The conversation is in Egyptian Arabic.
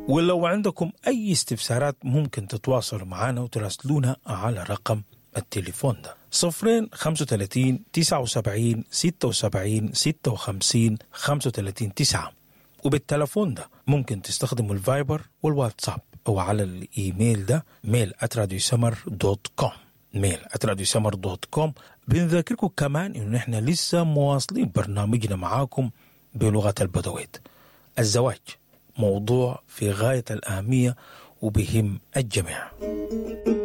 ولو عندكم أي استفسارات ممكن تتواصلوا معنا وتراسلونا على رقم التليفون ده صفرين خمسة وتلاتين تسعة وسبعين ستة وسبعين ستة وخمسين خمسة وتلاتين تسعة وبالتلفون ده ممكن تستخدموا الفايبر والواتساب أو على الإيميل ده ميل أتراديو سمر دوت كوم ميل أتراديو سمر دوت كوم بنذكركم كمان إنه نحن لسه مواصلين برنامجنا معاكم بلغة البدويت الزواج موضوع في غاية الأهمية وبهم الجميع